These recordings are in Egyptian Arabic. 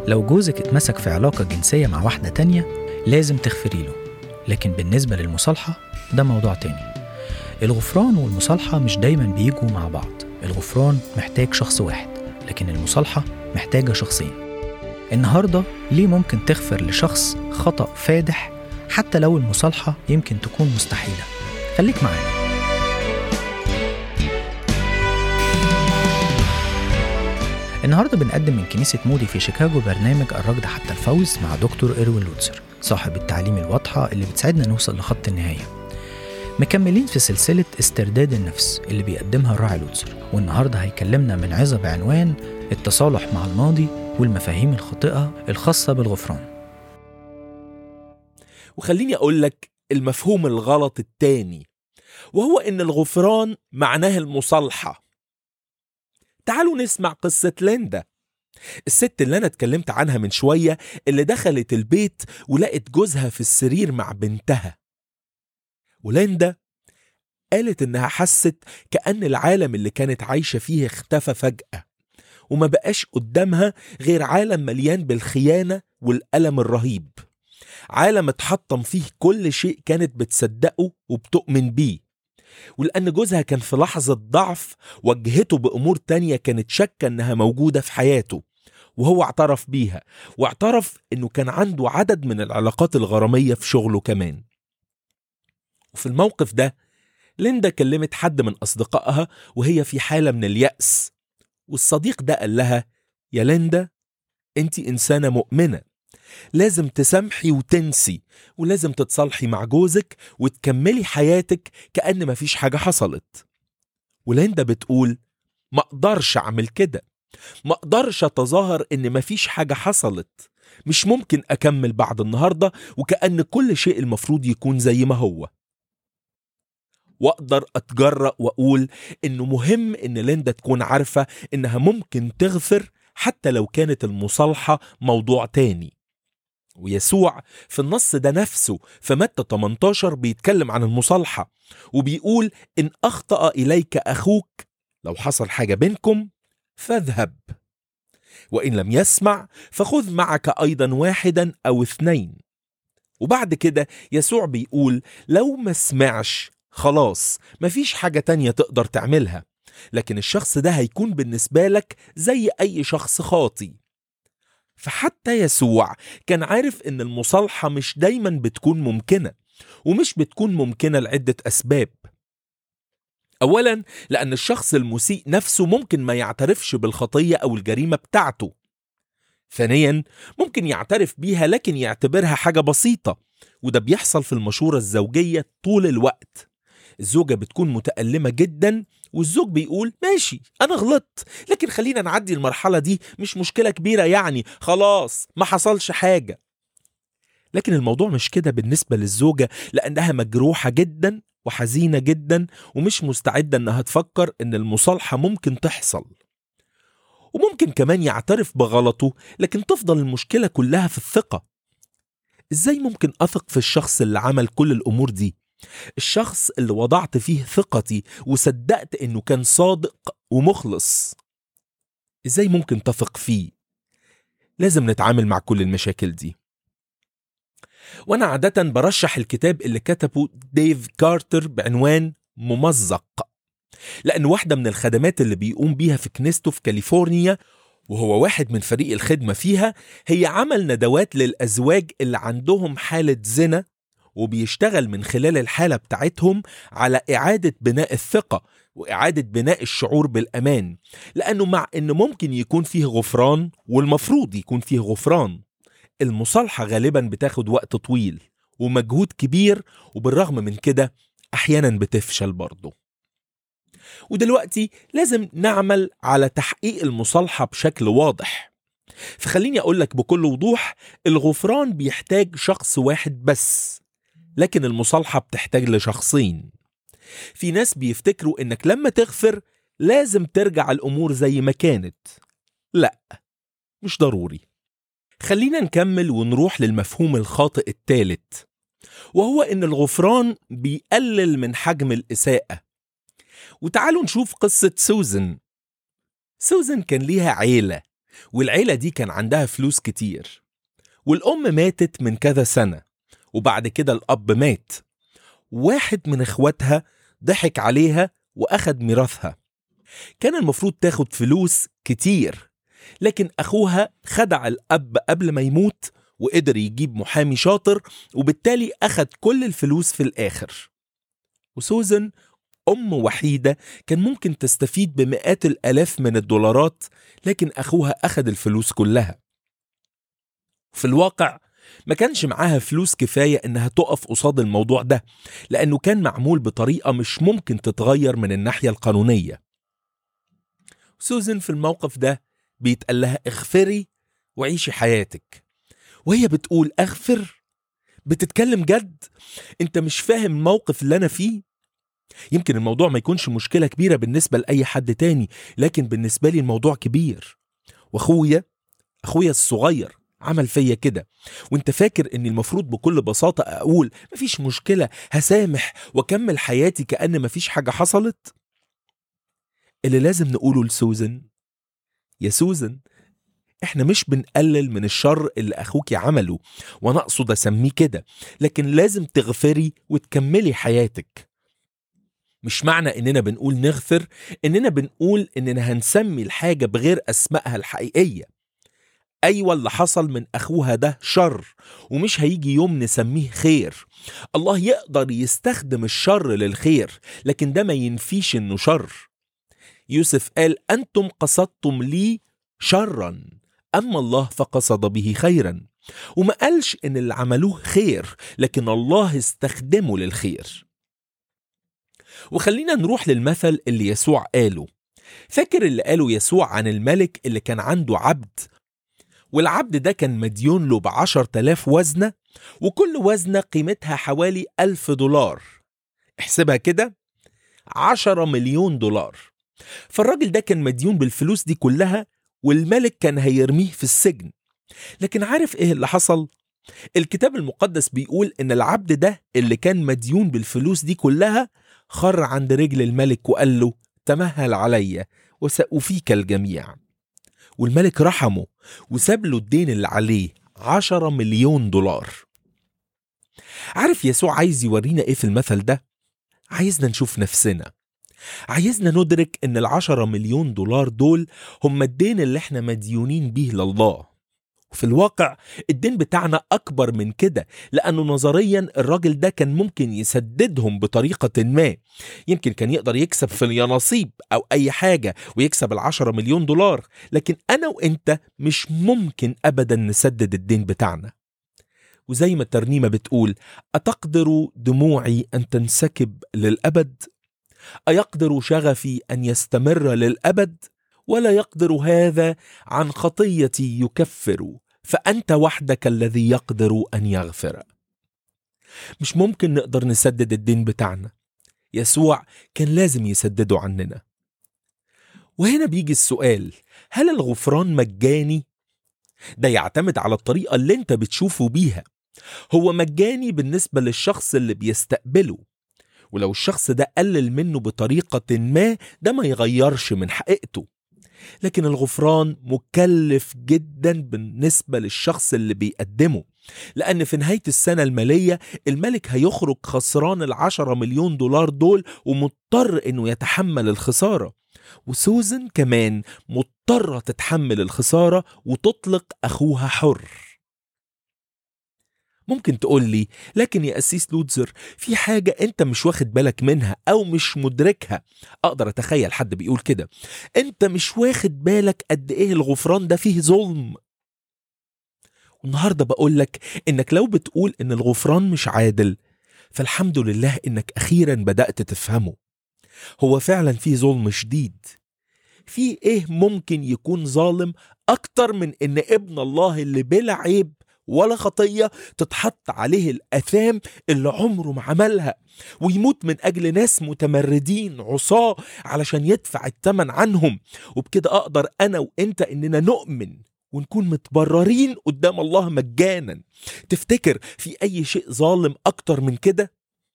لو جوزك اتمسك في علاقة جنسية مع واحدة تانية لازم تغفري له لكن بالنسبة للمصالحة ده موضوع تاني الغفران والمصالحة مش دايما بيجوا مع بعض الغفران محتاج شخص واحد لكن المصالحة محتاجة شخصين النهاردة ليه ممكن تغفر لشخص خطأ فادح حتى لو المصالحة يمكن تكون مستحيلة خليك معانا النهارده بنقدم من كنيسة مودي في شيكاغو برنامج الركض حتى الفوز مع دكتور إيروين لوتسر صاحب التعليم الواضحة اللي بتساعدنا نوصل لخط النهاية مكملين في سلسلة استرداد النفس اللي بيقدمها الراعي لوتسر والنهارده هيكلمنا من عظة بعنوان التصالح مع الماضي والمفاهيم الخاطئة الخاصة بالغفران وخليني أقول لك المفهوم الغلط التاني وهو إن الغفران معناه المصالحة تعالوا نسمع قصة ليندا الست اللي أنا اتكلمت عنها من شوية اللي دخلت البيت ولقت جوزها في السرير مع بنتها وليندا قالت إنها حست كأن العالم اللي كانت عايشة فيه اختفى فجأة وما بقاش قدامها غير عالم مليان بالخيانة والألم الرهيب عالم اتحطم فيه كل شيء كانت بتصدقه وبتؤمن بيه ولأن جوزها كان في لحظة ضعف وجهته بأمور تانية كانت شاكة إنها موجودة في حياته وهو اعترف بيها واعترف إنه كان عنده عدد من العلاقات الغرامية في شغله كمان وفي الموقف ده ليندا كلمت حد من أصدقائها وهي في حالة من اليأس والصديق ده قال لها يا ليندا انت إنسانة مؤمنة لازم تسامحي وتنسي ولازم تتصالحي مع جوزك وتكملي حياتك كأن مفيش حاجة حصلت وليندا بتقول ما اقدرش اعمل كده ما اقدرش اتظاهر ان مفيش حاجة حصلت مش ممكن اكمل بعد النهاردة وكأن كل شيء المفروض يكون زي ما هو واقدر اتجرأ واقول انه مهم ان ليندا تكون عارفة انها ممكن تغفر حتى لو كانت المصالحة موضوع تاني ويسوع في النص ده نفسه في متى 18 بيتكلم عن المصالحة وبيقول إن أخطأ إليك أخوك لو حصل حاجة بينكم فاذهب وإن لم يسمع فخذ معك أيضا واحدا أو اثنين وبعد كده يسوع بيقول لو ما سمعش خلاص مفيش حاجة تانية تقدر تعملها لكن الشخص ده هيكون بالنسبة لك زي أي شخص خاطي فحتى يسوع كان عارف ان المصالحة مش دايما بتكون ممكنة ومش بتكون ممكنة لعدة أسباب أولا لأن الشخص المسيء نفسه ممكن ما يعترفش بالخطية أو الجريمة بتاعته ثانيا ممكن يعترف بيها لكن يعتبرها حاجة بسيطة وده بيحصل في المشورة الزوجية طول الوقت الزوجة بتكون متألمة جدا والزوج بيقول ماشي أنا غلطت لكن خلينا نعدي المرحلة دي مش مشكلة كبيرة يعني خلاص ما حصلش حاجة لكن الموضوع مش كده بالنسبة للزوجة لأنها مجروحة جدا وحزينة جدا ومش مستعدة إنها تفكر إن المصالحة ممكن تحصل وممكن كمان يعترف بغلطه لكن تفضل المشكلة كلها في الثقة إزاي ممكن أثق في الشخص اللي عمل كل الأمور دي الشخص اللي وضعت فيه ثقتي وصدقت انه كان صادق ومخلص ازاي ممكن تثق فيه لازم نتعامل مع كل المشاكل دي وانا عادة برشح الكتاب اللي كتبه ديف كارتر بعنوان ممزق لان واحدة من الخدمات اللي بيقوم بيها في كنيسته في كاليفورنيا وهو واحد من فريق الخدمة فيها هي عمل ندوات للأزواج اللي عندهم حالة زنا وبيشتغل من خلال الحالة بتاعتهم على إعادة بناء الثقة وإعادة بناء الشعور بالأمان لأنه مع إن ممكن يكون فيه غفران والمفروض يكون فيه غفران المصالحة غالبا بتاخد وقت طويل ومجهود كبير وبالرغم من كده أحيانا بتفشل برضه ودلوقتي لازم نعمل على تحقيق المصالحة بشكل واضح فخليني أقولك بكل وضوح الغفران بيحتاج شخص واحد بس لكن المصالحة بتحتاج لشخصين في ناس بيفتكروا انك لما تغفر لازم ترجع الامور زي ما كانت لا مش ضروري خلينا نكمل ونروح للمفهوم الخاطئ الثالث وهو ان الغفران بيقلل من حجم الاساءة وتعالوا نشوف قصة سوزن سوزن كان ليها عيلة والعيلة دي كان عندها فلوس كتير والأم ماتت من كذا سنة وبعد كده الأب مات واحد من إخواتها ضحك عليها وأخد ميراثها كان المفروض تاخد فلوس كتير لكن أخوها خدع الأب قبل ما يموت وقدر يجيب محامي شاطر وبالتالي أخد كل الفلوس في الآخر وسوزن أم وحيدة كان ممكن تستفيد بمئات الآلاف من الدولارات لكن أخوها أخد الفلوس كلها في الواقع ما كانش معاها فلوس كفاية إنها تقف قصاد الموضوع ده لأنه كان معمول بطريقة مش ممكن تتغير من الناحية القانونية سوزن في الموقف ده بيتقال لها اغفري وعيشي حياتك وهي بتقول اغفر بتتكلم جد انت مش فاهم الموقف اللي انا فيه يمكن الموضوع ما يكونش مشكلة كبيرة بالنسبة لأي حد تاني لكن بالنسبة لي الموضوع كبير واخويا اخويا الصغير عمل فيا كده وانت فاكر اني المفروض بكل بساطة اقول مفيش مشكلة هسامح واكمل حياتي كأن مفيش حاجة حصلت اللي لازم نقوله لسوزن يا سوزن احنا مش بنقلل من الشر اللي اخوك عمله وانا اقصد اسميه كده لكن لازم تغفري وتكملي حياتك مش معنى اننا بنقول نغفر اننا بنقول اننا هنسمي الحاجة بغير اسمائها الحقيقية ايوه اللي حصل من اخوها ده شر ومش هيجي يوم نسميه خير الله يقدر يستخدم الشر للخير لكن ده ما ينفيش انه شر يوسف قال انتم قصدتم لي شرا اما الله فقصد به خيرا وما قالش ان اللي عملوه خير لكن الله استخدمه للخير وخلينا نروح للمثل اللي يسوع قاله فاكر اللي قاله يسوع عن الملك اللي كان عنده عبد والعبد ده كان مديون له بعشر تلاف وزنة وكل وزنة قيمتها حوالي ألف دولار احسبها كده عشرة مليون دولار فالراجل ده كان مديون بالفلوس دي كلها والملك كان هيرميه في السجن لكن عارف ايه اللي حصل؟ الكتاب المقدس بيقول ان العبد ده اللي كان مديون بالفلوس دي كلها خر عند رجل الملك وقال له تمهل عليا وسأفيك الجميع والملك رحمه وساب له الدين اللي عليه عشرة مليون دولار عارف يسوع عايز يورينا ايه في المثل ده؟ عايزنا نشوف نفسنا عايزنا ندرك ان العشرة مليون دولار دول هم الدين اللي احنا مديونين بيه لله وفي الواقع الدين بتاعنا أكبر من كده لأنه نظريا الراجل ده كان ممكن يسددهم بطريقة ما يمكن كان يقدر يكسب في اليانصيب أو أي حاجة ويكسب العشرة مليون دولار لكن أنا وإنت مش ممكن أبدا نسدد الدين بتاعنا وزي ما الترنيمة بتقول أتقدر دموعي أن تنسكب للأبد أيقدر شغفي أن يستمر للأبد ولا يقدر هذا عن خطيتي يكفر فأنت وحدك الذي يقدر أن يغفر مش ممكن نقدر نسدد الدين بتاعنا يسوع كان لازم يسدده عننا وهنا بيجي السؤال هل الغفران مجاني؟ ده يعتمد على الطريقة اللي انت بتشوفه بيها هو مجاني بالنسبة للشخص اللي بيستقبله ولو الشخص ده قلل منه بطريقة ما ده ما يغيرش من حقيقته لكن الغفران مكلف جدا بالنسبة للشخص اللي بيقدمه لأن في نهاية السنة المالية الملك هيخرج خسران العشرة مليون دولار دول ومضطر إنه يتحمل الخسارة وسوزن كمان مضطرة تتحمل الخسارة وتطلق أخوها حر ممكن تقول لي لكن يا أسيس لوتزر في حاجة أنت مش واخد بالك منها أو مش مدركها أقدر أتخيل حد بيقول كده أنت مش واخد بالك قد إيه الغفران ده فيه ظلم والنهاردة بقول لك إنك لو بتقول إن الغفران مش عادل فالحمد لله إنك أخيرا بدأت تفهمه هو فعلا فيه ظلم شديد في إيه ممكن يكون ظالم أكتر من إن ابن الله اللي بلا عيب ولا خطية تتحط عليه الأثام اللي عمره ما عملها ويموت من أجل ناس متمردين عصاة علشان يدفع الثمن عنهم وبكده أقدر أنا وإنت إننا نؤمن ونكون متبررين قدام الله مجانا تفتكر في أي شيء ظالم أكتر من كده؟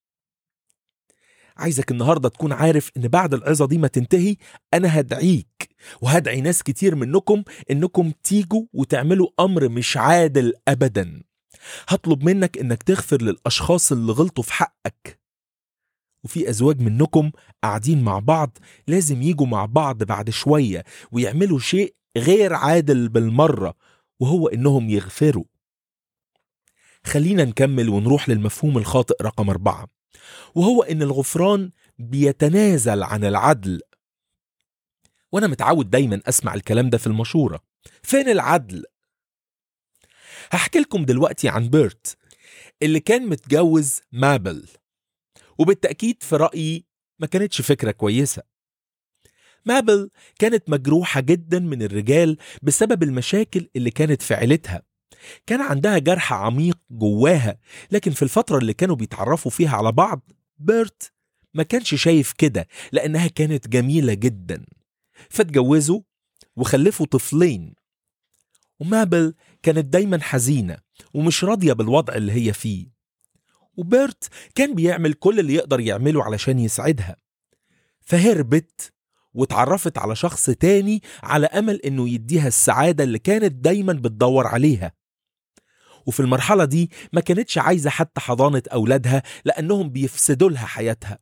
عايزك النهاردة تكون عارف إن بعد العظة دي ما تنتهي أنا هدعيك وهدعي ناس كتير منكم انكم تيجوا وتعملوا امر مش عادل ابدا هطلب منك انك تغفر للاشخاص اللي غلطوا في حقك وفي ازواج منكم قاعدين مع بعض لازم يجوا مع بعض بعد شويه ويعملوا شيء غير عادل بالمره وهو انهم يغفروا خلينا نكمل ونروح للمفهوم الخاطئ رقم أربعة وهو إن الغفران بيتنازل عن العدل وأنا متعود دايما أسمع الكلام ده في المشورة فين العدل؟ هحكي لكم دلوقتي عن بيرت اللي كان متجوز مابل وبالتأكيد في رأيي ما كانتش فكرة كويسة مابل كانت مجروحة جدا من الرجال بسبب المشاكل اللي كانت في عيلتها كان عندها جرح عميق جواها لكن في الفترة اللي كانوا بيتعرفوا فيها على بعض بيرت ما كانش شايف كده لأنها كانت جميلة جدا فاتجوزوا وخلفوا طفلين ومابل كانت دايما حزينة ومش راضية بالوضع اللي هي فيه وبيرت كان بيعمل كل اللي يقدر يعمله علشان يسعدها فهربت واتعرفت على شخص تاني على أمل إنه يديها السعادة اللي كانت دايما بتدور عليها وفي المرحلة دي ما كانتش عايزة حتى حضانة أولادها لأنهم بيفسدوا لها حياتها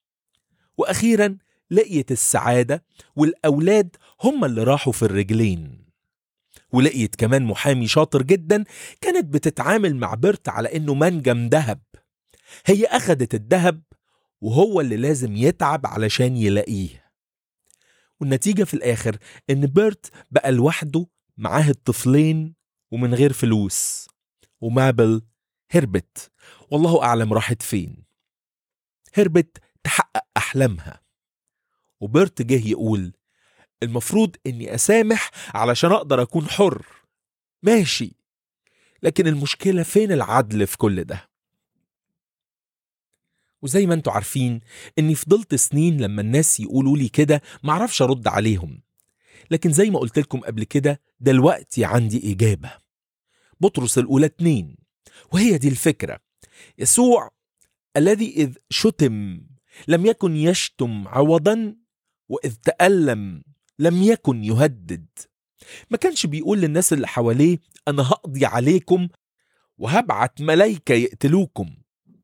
وأخيرا لقيت السعادة والأولاد هم اللي راحوا في الرجلين ولقيت كمان محامي شاطر جدا كانت بتتعامل مع بيرت على إنه منجم ذهب هي أخدت الذهب وهو اللي لازم يتعب علشان يلاقيه والنتيجة في الآخر إن بيرت بقى لوحده معاه الطفلين ومن غير فلوس ومابل هربت والله أعلم راحت فين هربت تحقق أحلامها وبيرت جه يقول المفروض إني أسامح علشان أقدر أكون حر ماشي لكن المشكلة فين العدل في كل ده وزي ما انتوا عارفين اني فضلت سنين لما الناس يقولوا لي كده معرفش ارد عليهم لكن زي ما قلت لكم قبل كده دلوقتي عندي اجابه بطرس الاولى اتنين وهي دي الفكره يسوع الذي اذ شتم لم يكن يشتم عوضا واذ تالم لم يكن يهدد ما كانش بيقول للناس اللي حواليه انا هقضي عليكم وهبعت ملايكه يقتلوكم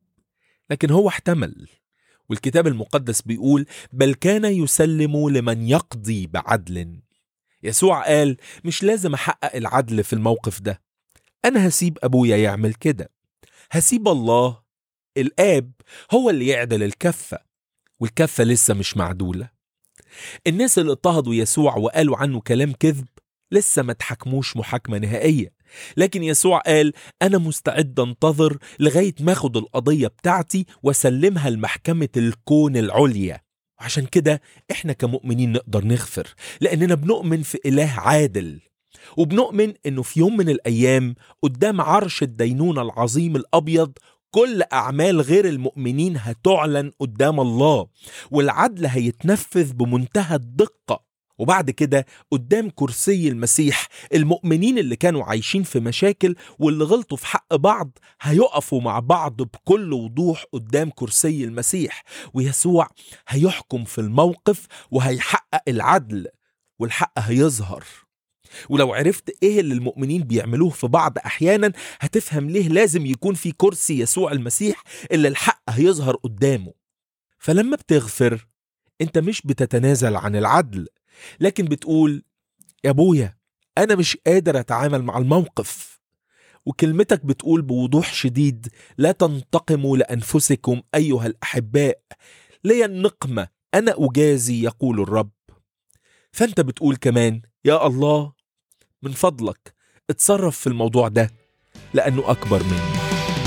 لكن هو احتمل والكتاب المقدس بيقول بل كان يسلم لمن يقضي بعدل يسوع قال مش لازم احقق العدل في الموقف ده انا هسيب ابويا يعمل كده هسيب الله الاب هو اللي يعدل الكفه والكفه لسه مش معدوله الناس اللي اضطهدوا يسوع وقالوا عنه كلام كذب لسه ما تحكموش محاكمه نهائيه لكن يسوع قال أنا مستعد أنتظر لغاية ما أخد القضية بتاعتي وأسلمها لمحكمة الكون العليا عشان كده إحنا كمؤمنين نقدر نغفر لأننا بنؤمن في إله عادل وبنؤمن إنه في يوم من الأيام قدام عرش الدينونة العظيم الأبيض كل أعمال غير المؤمنين هتعلن قدام الله والعدل هيتنفذ بمنتهى الدقة وبعد كده قدام كرسي المسيح المؤمنين اللي كانوا عايشين في مشاكل واللي غلطوا في حق بعض هيقفوا مع بعض بكل وضوح قدام كرسي المسيح ويسوع هيحكم في الموقف وهيحقق العدل والحق هيظهر ولو عرفت ايه اللي المؤمنين بيعملوه في بعض احيانا هتفهم ليه لازم يكون في كرسي يسوع المسيح اللي الحق هيظهر قدامه فلما بتغفر انت مش بتتنازل عن العدل لكن بتقول يا ابويا انا مش قادر اتعامل مع الموقف وكلمتك بتقول بوضوح شديد لا تنتقموا لانفسكم ايها الاحباء لي النقمه انا اجازي يقول الرب فانت بتقول كمان يا الله من فضلك اتصرف في الموضوع ده لانه اكبر مني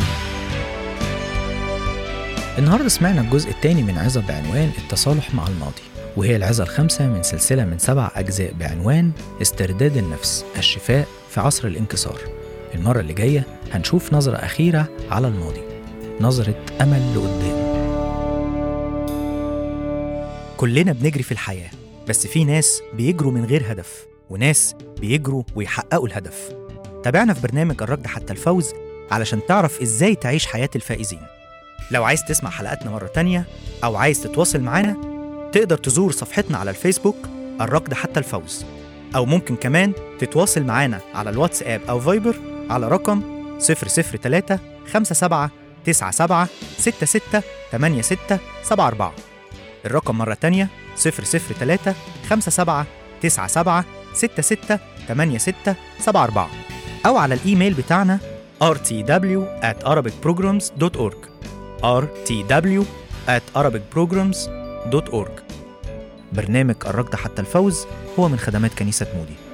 النهارده سمعنا الجزء الثاني من عظة بعنوان التصالح مع الماضي وهي العظة الخامسة من سلسلة من سبع أجزاء بعنوان استرداد النفس الشفاء في عصر الانكسار المرة اللي جاية هنشوف نظرة أخيرة على الماضي نظرة أمل لقدام كلنا بنجري في الحياة بس في ناس بيجروا من غير هدف وناس بيجروا ويحققوا الهدف تابعنا في برنامج الركض حتى الفوز علشان تعرف ازاي تعيش حياة الفائزين لو عايز تسمع حلقاتنا مرة تانية أو عايز تتواصل معانا تقدر تزور صفحتنا على الفيسبوك الركض حتى الفوز أو ممكن كمان تتواصل معانا على الواتساب أو فايبر على رقم 003 57 97 66 86 74 الرقم مرة تانية 003 57 97 66 86 74 أو على الإيميل بتاعنا rtw at arabicprograms.org rtw at arabicprograms.org برنامج الركض حتى الفوز هو من خدمات كنيسة مودي